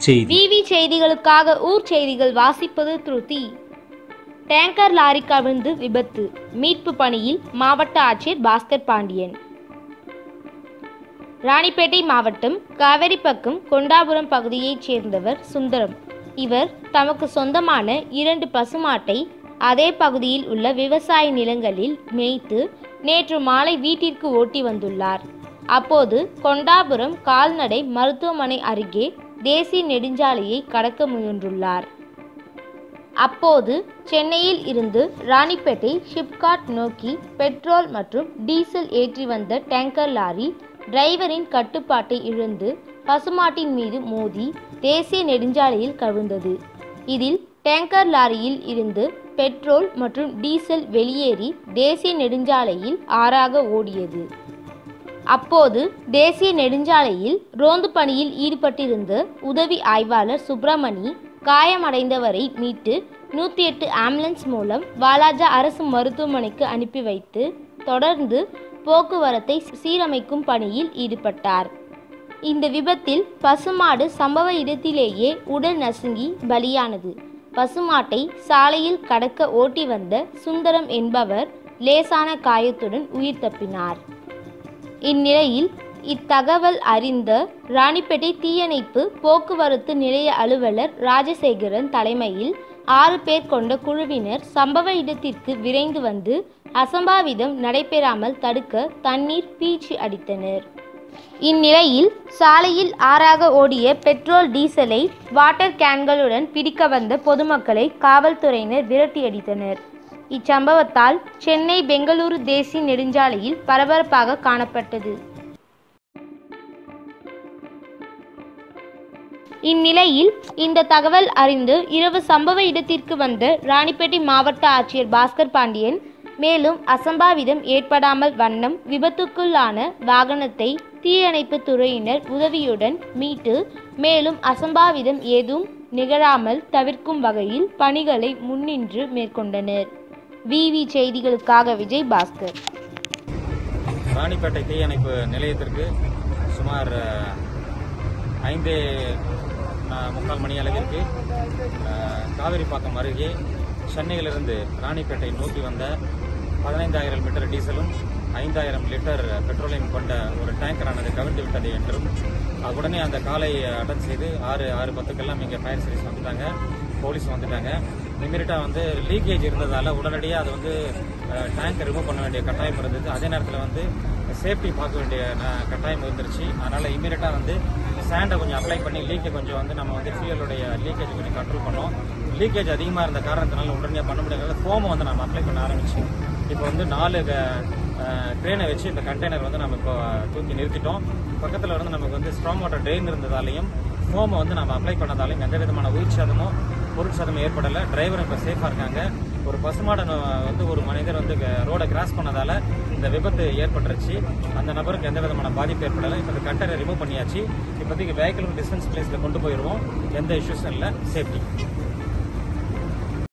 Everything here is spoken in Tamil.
செய்தி விவி செய்திகளுக்காக ஊர் செய்திகள் வாசிப்பது திருதி டேங்கர் லாரி கவிழ்ந்து விபத்து மீட்பு பணியில் மாவட்ட ஆட்சியர் பாஸ்கர் பாண்டியன் ராணிப்பேட்டை மாவட்டம் காவேரிப்பக்கம் கொண்டாபுரம் பகுதியைச் சேர்ந்தவர் சுந்தரம் இவர் தமக்கு சொந்தமான இரண்டு பசுமாட்டை அதே பகுதியில் உள்ள விவசாய நிலங்களில் மேய்த்து நேற்று மாலை வீட்டிற்கு ஓட்டி வந்துள்ளார் அப்போது கொண்டாபுரம் கால்நடை மருத்துவமனை அருகே தேசிய நெடுஞ்சாலையை கடக்க முயன்றுள்ளார் அப்போது சென்னையில் இருந்து ராணிப்பேட்டை ஷிப்காட் நோக்கி பெட்ரோல் மற்றும் டீசல் ஏற்றி வந்த டேங்கர் லாரி டிரைவரின் கட்டுப்பாட்டை இழந்து பசுமாட்டின் மீது மோதி தேசிய நெடுஞ்சாலையில் கவிழ்ந்தது இதில் டேங்கர் லாரியில் இருந்து பெட்ரோல் மற்றும் டீசல் வெளியேறி தேசிய நெடுஞ்சாலையில் ஆறாக ஓடியது அப்போது தேசிய நெடுஞ்சாலையில் ரோந்து பணியில் ஈடுபட்டிருந்த உதவி ஆய்வாளர் சுப்பிரமணி காயமடைந்தவரை மீட்டு நூற்றி எட்டு ஆம்புலன்ஸ் மூலம் வாலாஜா அரசு மருத்துவமனைக்கு அனுப்பி வைத்து தொடர்ந்து போக்குவரத்தை சீரமைக்கும் பணியில் ஈடுபட்டார் இந்த விபத்தில் பசுமாடு சம்பவ இடத்திலேயே உடல் நசுங்கி பலியானது பசுமாட்டை சாலையில் கடக்க ஓட்டி வந்த சுந்தரம் என்பவர் லேசான காயத்துடன் உயிர் தப்பினார் இந்நிலையில் இத்தகவல் அறிந்த ராணிப்பேட்டை தீயணைப்பு போக்குவரத்து நிலைய அலுவலர் ராஜசேகரன் தலைமையில் ஆறு பேர் கொண்ட குழுவினர் சம்பவ இடத்திற்கு விரைந்து வந்து அசம்பாவிதம் நடைபெறாமல் தடுக்க தண்ணீர் பீச்சி அடித்தனர் இந்நிலையில் சாலையில் ஆறாக ஓடிய பெட்ரோல் டீசலை வாட்டர் கேன்களுடன் பிடிக்க வந்த பொதுமக்களை காவல்துறையினர் விரட்டியடித்தனர் இச்சம்பவத்தால் சென்னை பெங்களூரு தேசிய நெடுஞ்சாலையில் பரபரப்பாக காணப்பட்டது இந்நிலையில் இந்த தகவல் அறிந்து இரவு சம்பவ இடத்திற்கு வந்த ராணிப்பேட்டை மாவட்ட ஆட்சியர் பாஸ்கர் பாண்டியன் மேலும் அசம்பாவிதம் ஏற்படாமல் வண்ணம் விபத்துக்குள்ளான வாகனத்தை தீயணைப்பு துறையினர் உதவியுடன் மீட்டு மேலும் அசம்பாவிதம் ஏதும் நிகழாமல் தவிர்க்கும் வகையில் பணிகளை முன்னின்று மேற்கொண்டனர் விவி செய்திகளுக்காக விஜய் பாஸ்கர் ராணிப்பேட்டை தீயணைப்பு நிலையத்திற்கு சுமார் அஹ், ஐந்து அஹ், முக்கால் மணி அளவிற்கு அஹ், காவிரிப்பாக்கம் அருகே சென்னையிலிருந்து ராணிப்பேட்டை நோக்கி வந்த பதினைந்தாயிரம் லிட்டர் டீசலும் ஐந்தாயிரம் லிட்டர் பெட்ரோலியம் கொண்ட ஒரு டேங்கரானது கவிழ்ந்து விட்டது என்றும் அஹ், உடனே அந்த காலை அட்டன் செய்து ஆறு ஆறு பத்துக்கெல்லாம் இங்கே ஃபயர் சர்வீஸ் வந்துட்டாங்க போலீஸ் வந்துட்டாங்க இமீடியட்டாக வந்து லீக்கேஜ் இருந்ததால் உடனடியாக அது வந்து டேங்க் ரிமூவ் பண்ண வேண்டிய கட்டாயம் இருந்தது அதே நேரத்தில் வந்து சேஃப்டி பார்க்க வேண்டிய ந- கட்டாயம் இருந்துருச்சு அதனால் இமீடியட்டாக வந்து சாண்டை கொஞ்சம் அப்ளை பண்ணி லீக்கை கொஞ்சம் வந்து நம்ம வந்து ஃபியூலுடைய லீக்கேஜ் கொஞ்சம் கண்ட்ரோல் பண்ணோம் லீக்கேஜ் அதிகமாக இருந்த காரணத்தினால உடனடியாக பண்ண முடியாத ஃபோமை வந்து நம்ம அப்ளை பண்ண ஆரம்பிச்சோம் இப்போ வந்து நாலு ட்ரெயினை வச்சு இந்த கண்டெய்னர் வந்து நம்ம இப்போ தூக்கி நிறுத்திட்டோம் பக்கத்தில் வந்து நமக்கு வந்து ஸ்ட்ராங் வாட்டர் ட்ரெயின் இருந்ததாலையும் ஃபோமை வந்து நம்ம அப்ளை பண்ணதாலையும் எந்த விதமான உயிர் சேதமும் பொருட்சேதமும் ஏற்படலை டிரைவரும் இப்போ சேஃபாக இருக்காங்க ஒரு பசுமாடன் வந்து ஒரு மனிதர் வந்து ரோடை கிராஸ் பண்ணதால இந்த விபத்து ஏற்பட்டுருச்சு அந்த நபருக்கு எந்த விதமான பாதிப்பு ஏற்படலை இப்போ இந்த கண்டெய்னர் ரிமூவ் பண்ணியாச்சு இப்போதைக்கு வெஹிக்கிள் டிஸ்டன்ஸ் பிளேஸில் கொண்டு போயிடுவோம் எந்த இஷ்யூஸும் இல்லை சேஃப்டி